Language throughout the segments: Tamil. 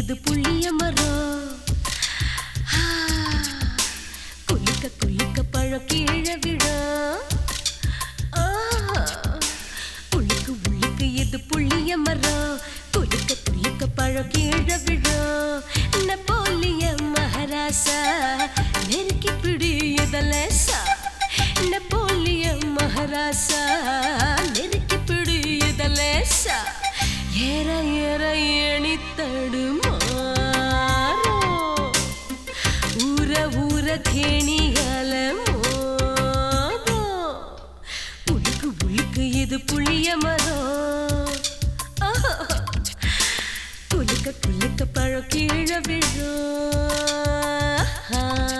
இது புளிய மரம் ஆ, குலுக்க குலுக்க பழம் கீழே விழும் ஆ, உள்ளுக்கு உள்ளுக்கு இது புளிய மரம் குலுக்க குலுக்க பழம் கீழே விழும் நெப்போலிய மகாராசா நெருக்கி பிடி இதலேசா நெப்போலிய மகாராசா நெருக்கி பிடி இதலேசா ஏற ஏற எணி தடுமாறோ ஊர ஊர கேணியால மோதோ உழுக்கு உழுக்கு இது புளிய மரம் ஆஹா. குலுக்க குலுக்க பழம் கீழே விழும் ஆஹா.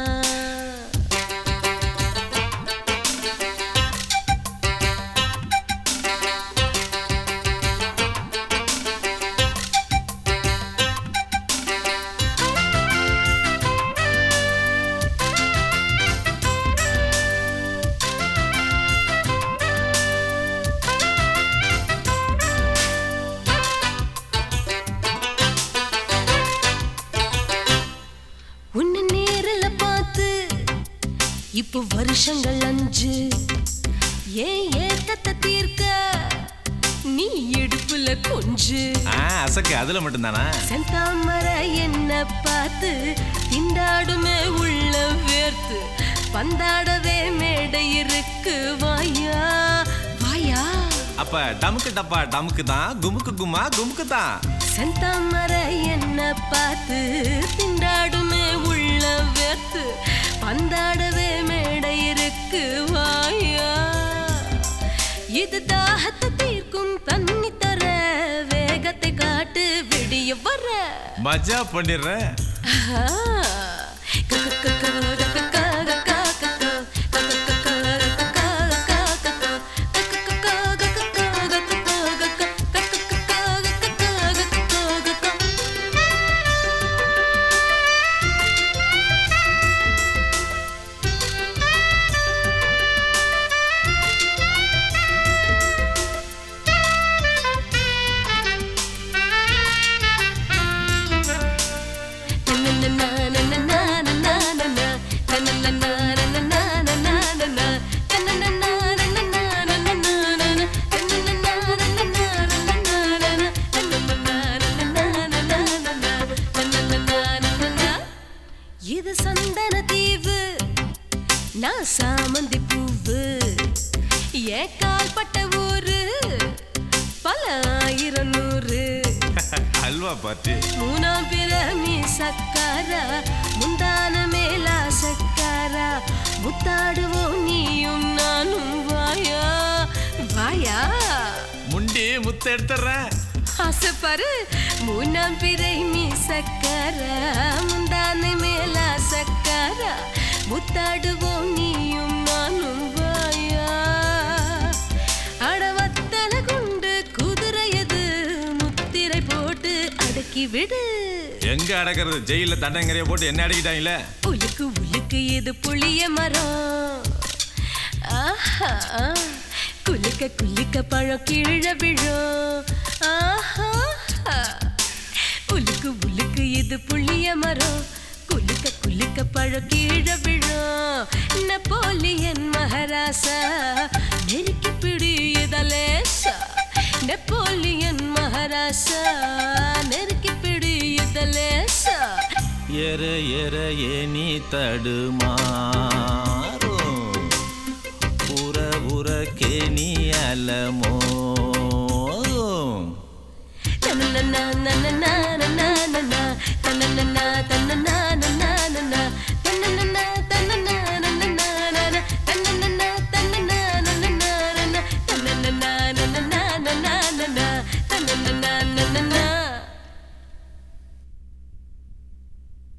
உன்னை நேரில் பார்த்து இப்போ வருஷங்கள் அஞ்சு ஏன் ஏக்கத்தை தீர்க்க நீ இடுப்புல கொஞ்சு ஆ அசக்கு அதுல மட்டும்தானா செந்தாமர என்ன பார்த்து திண்டாடுமே உள்ள வேர்த்து பந்தாடவே மேடை இருக்கு வாயா வாயா அப்ப டமுக்கு டப்பா டமுக்கு தான் குமுக்கு குமா குமுக்கு தான் செந்தாமர என்ன பார்த்து திண்டாடுமே உள்ள வேர்த்து பந்தாடவே மேடை இருக்கு வாயா இது தாகத்தை தீர்க்கும் தண்ணி தர வேகத்தை காட்டு விடிய வர மஜா பண்ணிடுறேன் இது சந்தன தீவு நான் சாமந்தி பூவு ஏன் கால்பட்ட ஊரு பல ஆயிரம் நூறு அல்வா பாட்டு மூணாம் பிறமி சக்காரா முந்தான மேலா சக்காரா முத்தாடுவோம் நீயும் நானும் வாயா வாயா முண்டி முத்த எடுத்துறேன் ஆசைப்பாரு மூணாம் பிறை மீ சக்காரா முந்தான மேலா சக்காரா முத்தாடுவோம் நீயும் நானும் வாயா அடவத்தல குண்டு குதிரையது முத்திரை போட்டு அடக்கி விடு எங்க அடக்கிறது ஜெயில தண்டங்கரைய போட்டு என்ன அடக்கிட்டாங்களே உலுக்கு உலுக்கு இது புளிய மரம் ஆஹா குலுக்க குலுக்க பழம் கீழே விழும் ஆஹா உலுக்கு உலுக்கு இது புளிய மரம் குலுக்க குலுக்க பழம் கீழே விழும் நெப்போலியன் மகாராசா நெருக்கி பிடியுதலேசா நெப்போலியன் மகாராசா நெருக்கி பிடியுதலேசா எர எர ஏனி தடுமாறும் உற உற கேணி அலமோ na na na na